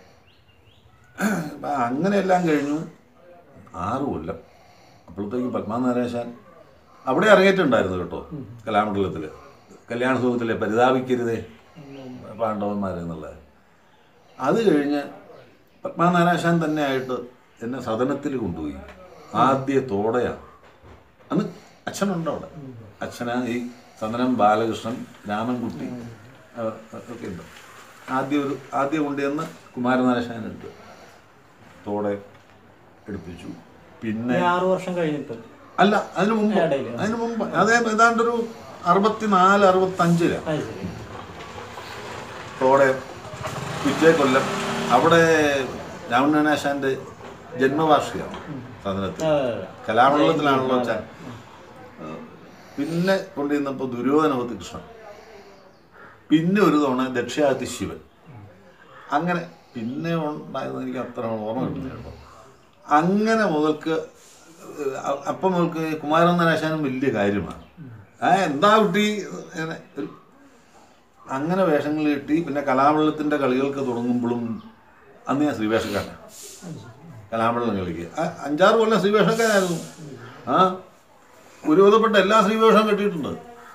അപ്പം അങ്ങനെയെല്ലാം കഴിഞ്ഞു ആറ് കൊല്ലം അപ്പോഴത്തേക്കും പത്മനാരാശാൻ അവിടെ ഇറങ്ങിയിട്ടുണ്ടായിരുന്നു കേട്ടോ കലാമണ്ഡലത്തിൽ കല്യാണ സുഖത്തിലെ പരിതാപിക്കരുതേ പാണ്ഡവന്മാരെന്നുള്ളത് അത് കഴിഞ്ഞ് പത്മനാരാശാൻ തന്നെ ആയിട്ട് എന്നെ സദനത്തിൽ കൊണ്ടുപോയി ആദ്യത്തോടെയാണ് അന്ന് അച്ഛനുണ്ട് അവിടെ അച്ഛനാ ഈ സദനം ബാലകൃഷ്ണൻ രാമൻകുട്ടി ആ, ഒക്കെ ഉണ്ട് ആദ്യം ഒരു ആദ്യം കൊണ്ടുവന്ന് കുമാരനാരാശാനുണ്ട് തോടെ എടുപ്പിച്ചു പിന്നെ ഈ ആറു വർഷം കഴിഞ്ഞിട്ട് അല്ല അതിനു മുമ്പ് ഇടയില്. അതിനു മുമ്പ് അതേ ഏതാണ്ടൊരു അറുപത്തിനാല് അറുപത്തഞ്ചിലാണ് അത് ശരി തോടെ പിറ്റേ കൊല്ലം അവിടെ രാമനാശാന്റെ ജന്മവാർഷികമാണ് സദനത്തിൽ ആ, കലാമണ്ഡലത്തിലാണല്ലോ അച്ഛൻ പിന്നെ കൊണ്ടുവന്നപ്പോൾ ദുര്യോധനവത്ത് കൃഷ്ണൻ പിന്നെ ഒരു തവണ ദക്ഷിണാതി ശിവൻ അങ്ങനെ പിന്നെ ഉണ്ടായത് എനിക്ക് അത്ര ഓർമ്മ കിട്ടുന്നില്ല കേട്ടോ അങ്ങനെ മുതൽക്ക് അ- അപ്പം മുതൽക്ക് കുമാരൻ നാരാശാനും വലിയ കാര്യമാണ് ആ എന്താ കുട്ടി ഇങ്ങനെ ഒരു അങ്ങനെ വേഷങ്ങൾ കിട്ടി പിന്നെ കലാമണ്ഡലത്തിൻ്റെ കളികൾക്ക് തുടങ്ങുമ്പോഴും അന്ന് ഞാൻ ശ്രീവേഷക്കാരനാണ് കലാമണ്ഡലം കളിക്ക് ആ, അഞ്ചാറ് കൊല്ലം ശ്രീവേഷക്കാരായിരുന്നു ആ ഒരുവിധപ്പെട്ട എല്ലാ ശ്രീവേഷവും കെട്ടിയിട്ടുണ്ട്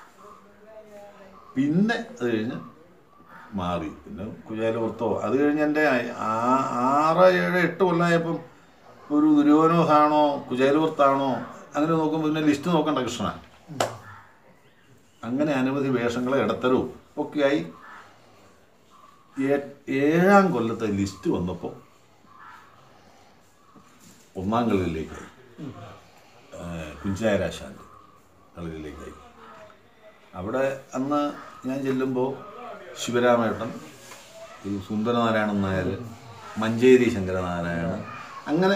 പിന്നെ അത് കഴിഞ്ഞ് മാറി പിന്നെ കുചേലവൃത്തോ അത് കഴിഞ്ഞ് എൻ്റെ ആ- ആറ് ഏഴ് എട്ട് കൊല്ലമായപ്പം ഒരു ദുര്യോധനോസാണോ കുചേലവൃത്താണോ അങ്ങനെ നോക്കുമ്പോൾ പിന്നെ ലിസ്റ്റ് നോക്കണ്ട കൃഷ്ണ അങ്ങനെ അനവധി വേഷങ്ങളെ ഇടത്തരവും ഒക്കെയായി ഏ- ഏഴാം കൊല്ലത്തെ ലിസ്റ്റ് വന്നപ്പോൾ ഒന്നാം കളിയിലേക്കായി കുഞ്ചായരാശാൻ്റെ കളിയിലേക്കായി അവിടെ അന്ന് ഞാൻ ചെല്ലുമ്പോൾ ശിവരാമേട്ടൻ ഈ സുന്ദരനാരായണൻ നായർ മഞ്ചേരി ശങ്കരനാരായണൻ അങ്ങനെ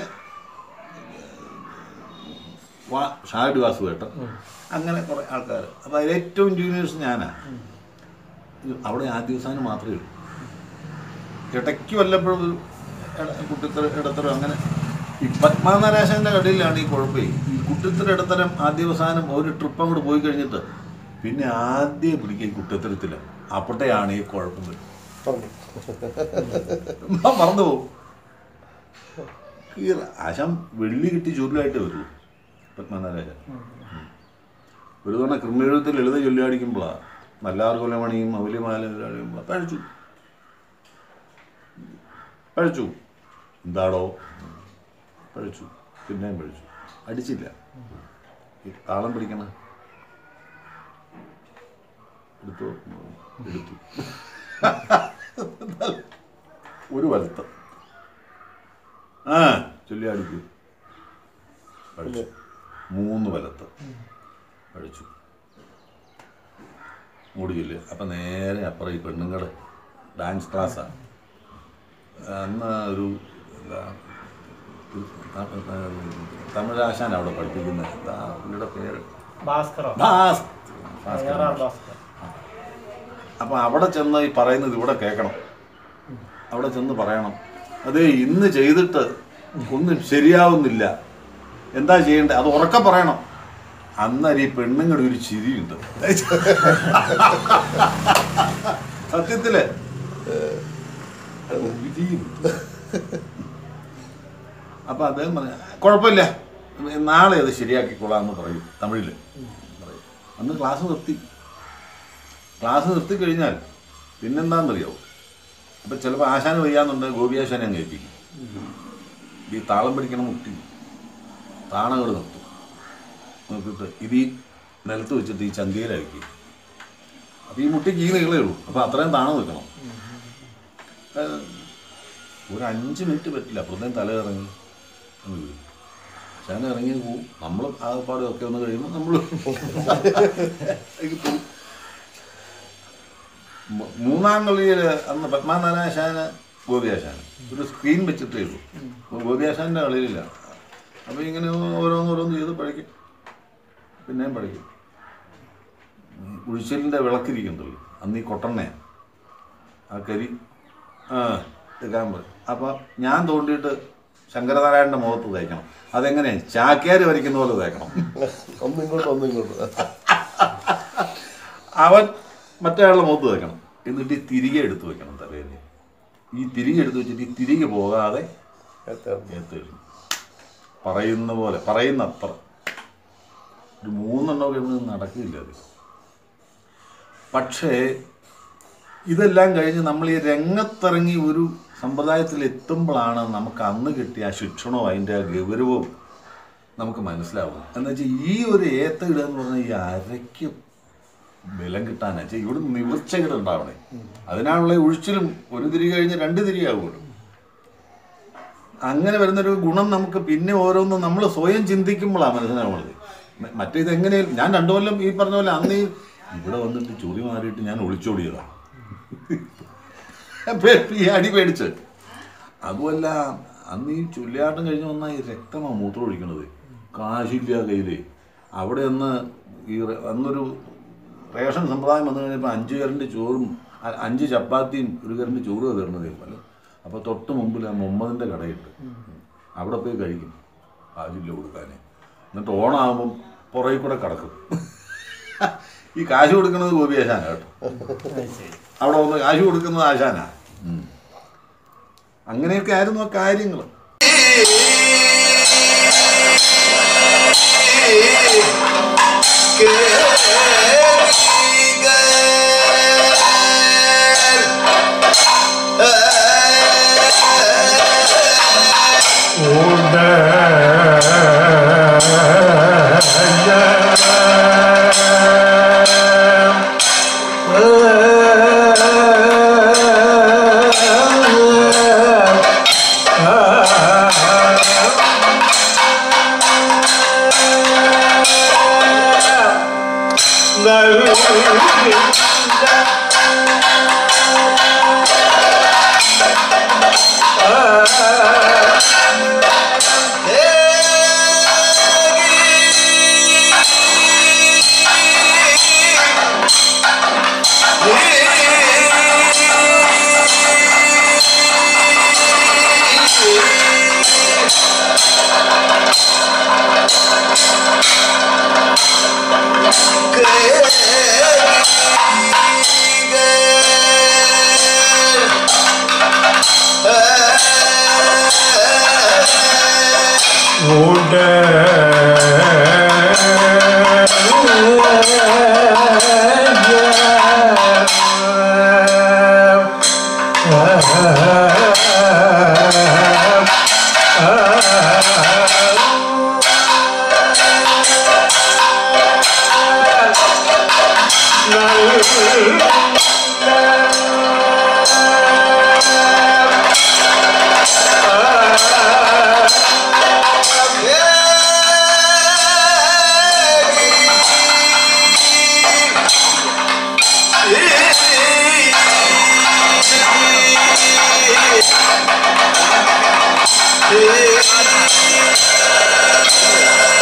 വാ ഷാഡ് വാസുവേട്ടൻ അങ്ങനെ കുറേ ആൾക്കാർ അപ്പോൾ അതിൽ ഏറ്റവും ജൂനിയേഴ്സ് ഞാനാണ് അവിടെ ആദ്യ ദിവസം മാത്രമേ ഉള്ളൂ ഇടയ്ക്ക് വല്ലപ്പോഴും ഒരു ഇട- കുട്ടിത്തര ഇടത്തരം അങ്ങനെ ഈ പത്മനാരാശാന്റെ കടയിലാണ് ഈ കുഴപ്പമേ ഈ കുട്ടിത്തര ഇടത്തരം ആദ്യ അവസാനം ഒരു ട്രിപ്പ് അങ്ങോട്ട് പോയി കഴിഞ്ഞിട്ട് പിന്നെ ആദ്യം പിടിക്കുക ഈ കുട്ടിത്തരത്തിൽ അപ്പോഴത്തെയാണ് ഈ കുഴപ്പം വരുന്നത് പറഞ്ഞു മറന്നു പോകും ഈ ആശാൻ വെള്ളി കിട്ടി ചുരുളായിട്ട് വരുള്ളൂ പത്മനാരാശൻ ഒരു തവണ കൃമ്മെഴുത്തിൽ ലളിത ചൊല്ലിയാടിക്കുമ്പോഴാണ് നല്ലാർ കൊലമണിയും മൗലിമാല ചൊല്ലിയാടിക്കുമ്പോൾ പഴച്ചു പഴച്ചു എന്താടോ പഴച്ചു പിന്നെയും പഴിച്ചു അടിച്ചില്ല ഈ താളം പിടിക്കണ എടുത്തു എടുത്തു ഒരു വലത്ത് ആ ചൊല്ലി അടിക്കൂ പഴിച്ചു മൂന്ന് വലത്ത് പഴിച്ചു മൂടി ചൊല്ലി അപ്പം നേരെ അപ്പുറം ഈ പെണ്ണുങ്ങളുടെ ഡാൻസ് ക്ലാസ്സാണ് അന്ന് ഒരു എന്താ, ഒരു ത- തമിഴ് ആശാൻ അവിടെ പഠിപ്പിക്കുന്നത് എന്താ പുള്ളിയുടെ പേര് ഭാസ്കറോ ഭാസ് AR ഭാസ്കർ അപ്പം അവിടെ ചെന്ന് ഈ പറയുന്നത് ഇവിടെ കേൾക്കണം അവിടെ ചെന്ന് പറയണം അതേ ഇന്ന് ചെയ്തിട്ട് ഒന്നും ശരിയാവുന്നില്ല എന്താ ചെയ്യേണ്ടത് അത് ഉറക്കെ പറയണം അന്നേരം ഈ പെണ്ണുങ്ങളുടെ ഒരു ചിരിയുണ്ട് സത്യത്തില് അത് വിധിയുണ്ട് അപ്പൊ അദ്ദേഹം പറഞ്ഞു കുഴപ്പമില്ല നാളെ അത് ശരിയാക്കിക്കൊള്ളാം എന്ന് പറയും തമിഴില് പറയും അന്ന് ക്ലാസ് നിർത്തി ക്ലാസ് നിർത്തി കഴിഞ്ഞാൽ പിന്നെന്താണെന്നറിയോ അപ്പം ചിലപ്പോൾ ആശാന് വയ്യാന്നുണ്ട് ഗോപിയാശാനെ അങ്ങ് ഏൽപ്പിക്കും ഈ താളം പിടിക്കണ മുട്ടി താണകൾ നിർത്തും നോക്കിയിട്ട് ഇത് ഈ നിലത്ത് വെച്ചിട്ട് ഈ ചന്തിയിലഴിക്കും അപ്പം ഈ മുട്ടിക്ക് ഈ നീളേ ഉള്ളൂ അപ്പം അത്രയും താണു നിൽക്കണം ഏഹ്, ഒരു അഞ്ച് മിനിറ്റ് പറ്റില്ല അപ്പുറത്തേം തല ഇറങ്ങി അങ്ങ് വീഴും ഞാൻ ഇറങ്ങി പോവും നമ്മൾ ആകപ്പാട് ഒക്കെ ഒന്ന് കഴിയുമ്പോൾ നമ്മൾ പോകും മൂ- മൂന്നാം കളിയിൽ അന്ന് പത്മനാരാശാന് ഗോപിയാശാന് ഒരു സ്ക്രീൻ വെച്ചിട്ടേ ഉള്ളൂ അപ്പോൾ ഗോപിയാശാൻ്റെ കളിയിലില്ല അപ്പോൾ ഇങ്ങനെ ഓരോന്ന് ഓരോന്ന് ചെയ്ത് പഠിക്കും പിന്നെയും പഠിക്കും ഉം, ഉഴിച്ചിലിൻ്റെ വിളക്കിരിക്കുന്നുള്ളൂ അന്ന് ഈ കൊട്ടണ്ണയാണ് ആ കരി ആ എടുക്കാൻ പറയും അപ്പോൾ ഞാൻ തോണ്ടിയിട്ട് ശങ്കരനാരായണൻ്റെ മുഖത്ത് തേക്കണം അതെങ്ങനെ ചാക്യാർ വരയ്ക്കുന്ന പോലെ തേക്കണം ഒന്നിങ്ങോട്ട് ഒന്നിങ്ങോട്ട് അവൻ മറ്റേയാളുടെ മുഖത്ത് വെക്കണം എന്നിട്ട് ഈ തിരികെ എടുത്ത് വെക്കണം തലയിൽ ഈ തിരികെ എടുത്ത് വെച്ചിട്ട് ഈ തിരികെ പോകാതെ എത്തുകയും പറയുന്ന പോലെ പറയുന്ന അത്ര ഒരു മൂന്നെണ്ണമൊക്കെ ഒന്നും നടക്കില്ല അത് പക്ഷേ ഇതെല്ലാം കഴിഞ്ഞ് നമ്മൾ ഈ രംഗത്തിറങ്ങി ഒരു സമ്പ്രദായത്തിൽ എത്തുമ്പോഴാണ് നമുക്ക് അന്ന് കിട്ടിയ ആ ശിക്ഷണവും അതിൻ്റെ ആ ഗൗരവവും നമുക്ക് മനസ്സിലാവും എന്ന് വെച്ചാൽ ഈ ഒരു ഏത്തയിടുക എന്ന് പറഞ്ഞാൽ ഈ അരയ്ക്ക് ബലം കിട്ടാനാ വെച്ചാൽ ഇവിടെ നിവർച്ചകൾ ഉണ്ടാവണേ അതിനാണുള്ള ഈ ഒഴിച്ചിലും ഒരു തിരി കഴിഞ്ഞ് രണ്ട് തിരിയാവുമല്ലോ അങ്ങനെ വരുന്നൊരു ഗുണം നമുക്ക് പിന്നെ ഓരോന്നും നമ്മൾ സ്വയം ചിന്തിക്കുമ്പോഴാണ് മനസ്സിലാവുന്നത് മ- മറ്റേത് എങ്ങനെ ഞാൻ രണ്ടു കൊല്ലം ഈ പറഞ്ഞ പോലെ അന്ന് ഈ ഇവിടെ വന്നിട്ട് ചൊറി മാറിയിട്ട് ഞാൻ ഒളിച്ചോടിയതാണ് പേ- ഈ അടി പേടിച്ച് അതുമല്ല അന്ന് ഈ ചുല്ലിയാട്ടം കഴിഞ്ഞ് വന്നാൽ ഈ രക്തമാണ് മൂത്രം ഒഴിക്കണത് കാശില്ല കയ്യിൽ അവിടെ ഒന്ന് ഈ റ- അന്നൊരു റേഷൻ സമ്പ്രദായം വന്നു കഴിഞ്ഞപ്പോൾ അഞ്ച് കരണ്ട് ചോറും അ- അഞ്ച് ചപ്പാത്തിയും ഒരു കരണ്ട് ചോറും തരണതേ പോലെ അപ്പോൾ തൊട്ട് മുമ്പിൽ ആ മുഹമ്മദിൻ്റെ കടയുണ്ട് അവിടെ പോയി കഴിക്കും കാശില്ല കൊടുക്കാൻ എന്നിട്ട് ഓണാകുമ്പം പുറകെ കൂടെ കിടക്കും ഈ കാശ് കൊടുക്കുന്നത് ഗോപി ആശാനാ കേട്ടോ അവിടെ വന്ന് കാശ് കൊടുക്കുന്നത് ആശാനാ ഉം. അങ്ങനെയൊക്കെ ആയിരുന്നു ആ കാര്യങ്ങൾ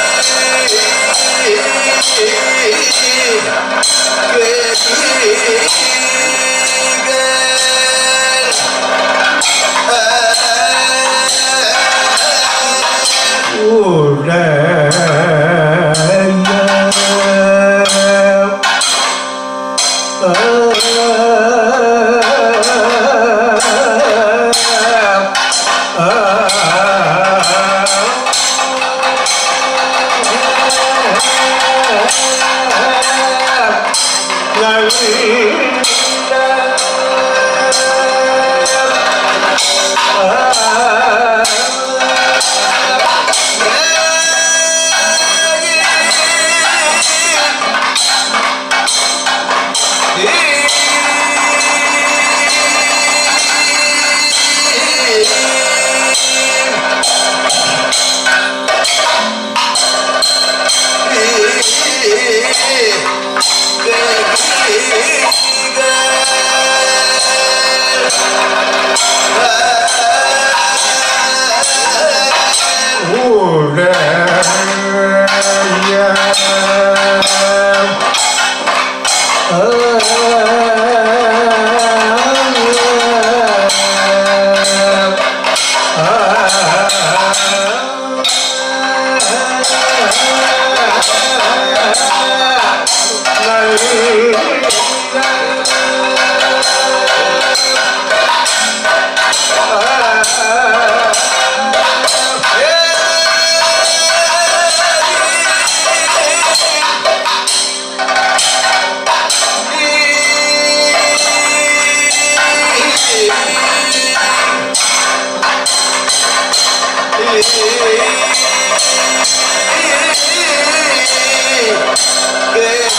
Yeah.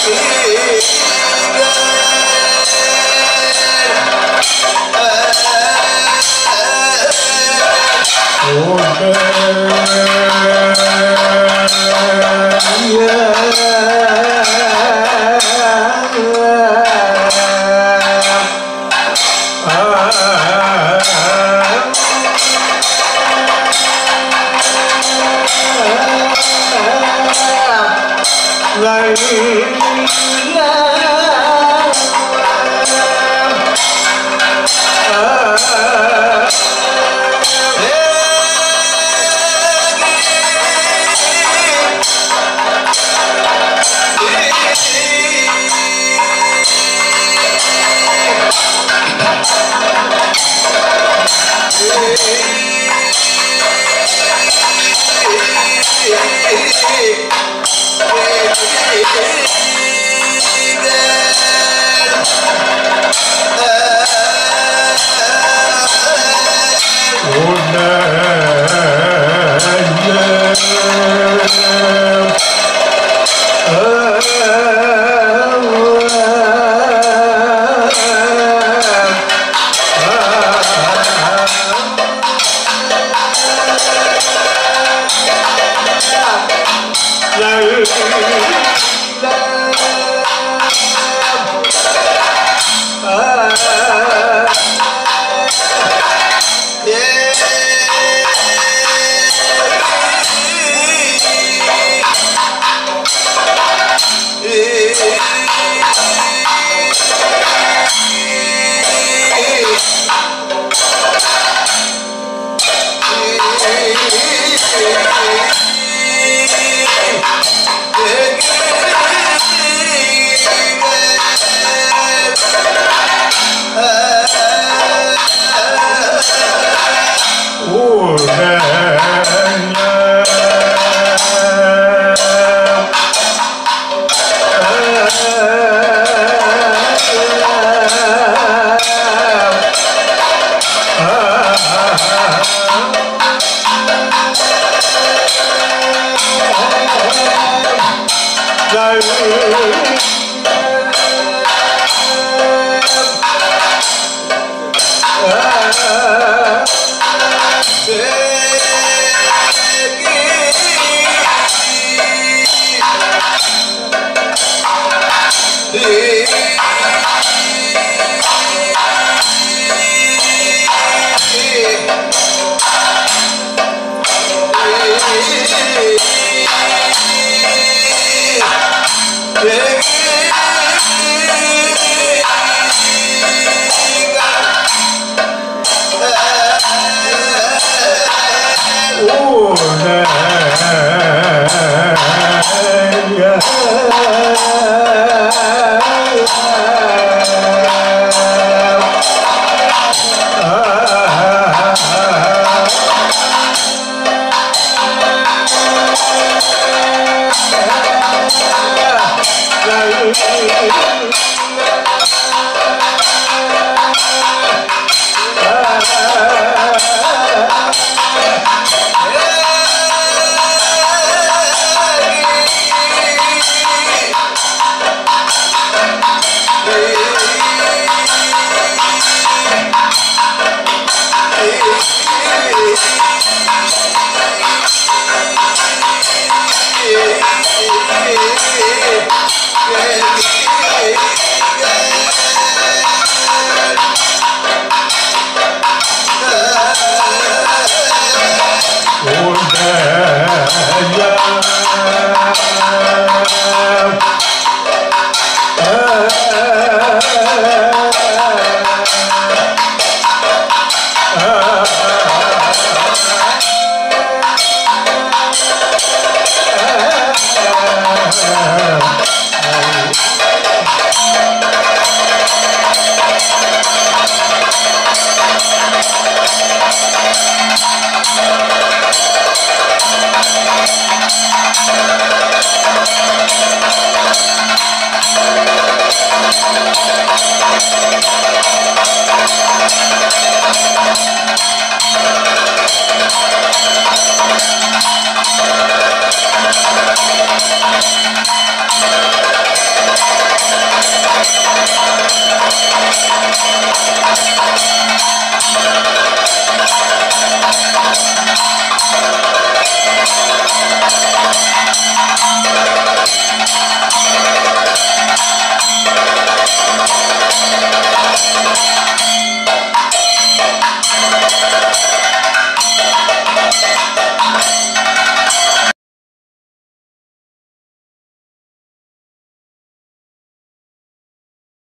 Yeah.